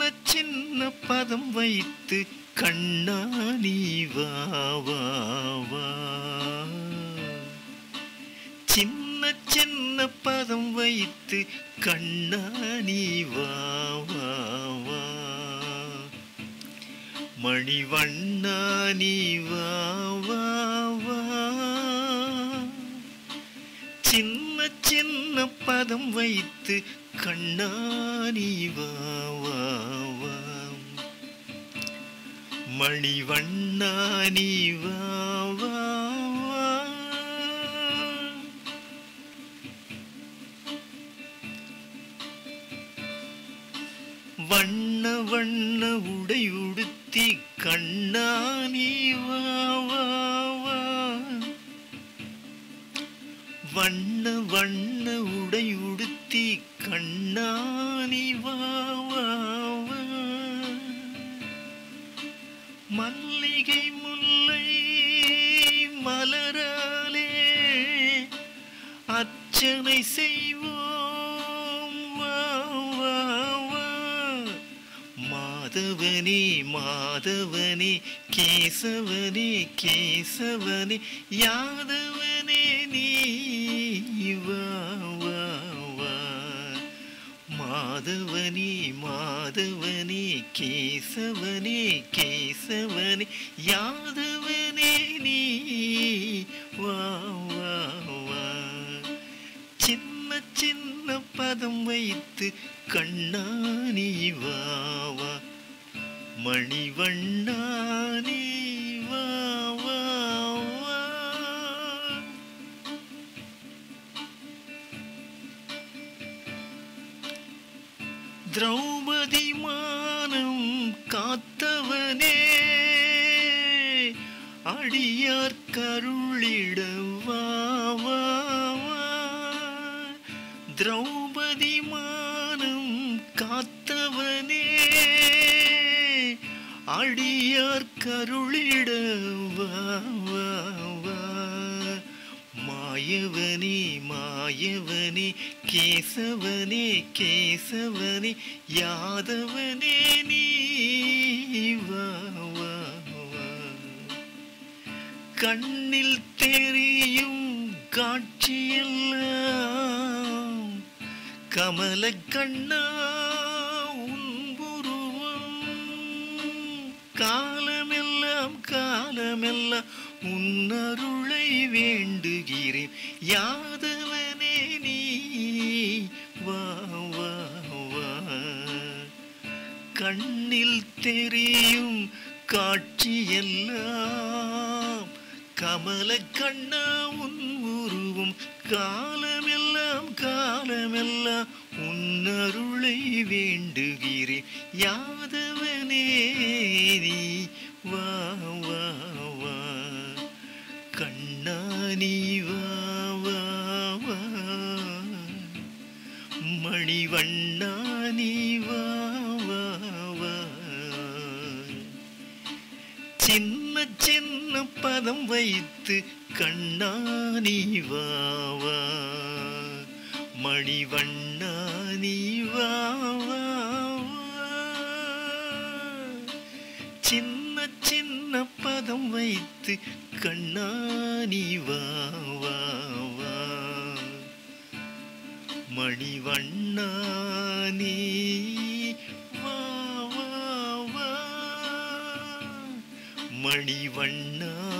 சின்ன பதம் வைத்து கண்ணா நீ வா வா வா சின்ன சின்ன பதம் வைத்து கண்ணா நீ வா வா வா மணிவண்ணா நீ வா வா வா சின்ன சின்ன பதம் வைத்து கண்ணா நீ வா வா வா மணிவண்ணா நீ வா வா வா வண்ண வண்ண உடை உடுத்தி கண்ணா நீ வா வா வா வண்ண வண்ண உடை உடுத்தி கண்ணா நீ வா வா வா மல்லிகை முல்லை மலராலே அர்ச்சனை செய்வோம் வா வா வா மாதவனே மாதவனே கேசவனே கேசவனே யாதவனே நீ வா வா வா மாதவனே மாதவனே கேசவனே கேசவனே யாதவனே நீ வா வா வா சின்ன சின்ன பதம் வைத்து கண்ணா நீ வா வா மணிவண்ணா நீ வா வா வா திரௌபதி மானம் காத்தவனே அடியார் கருளிட வா வா வா திரௌபதி மானம் காத்தவனே அடியார் கருளிட வா வா வா மாயவனே மாயவனே கேசவனே கேசவனே யாதவனே நீ வா வா வா கண்ணில் தெரியும் காட்சியெல்லாம் கமல கண்ணா உன் உருவம் காலமெல்லாம் காலமெல்லாம் உன்னருளை வேண்டுகிறேன் யாதவனே நீ வா வா வா கண்ணில் தெரியும் காட்சியெல்லாம் கமல கண்ணா உன் உருவம் காலமெல்லாம் காலமெல்லாம் உன்னருளை வேண்டுகிறேன் யாதவனே நீ வா வா வா கண்ணா நீ வா வா வா மணிவண்ணா நீ வா வா வா சின்ன சின்ன பதம் வைத்து கண்ணா நீ வா வா மணிவண்ணா நீ வா வா வா சின்ன சின்ன பதம் வைத்து கண்ணா நீ வா வா வா மணிவண்ணா நீ வா வா வா மணிவண்ணா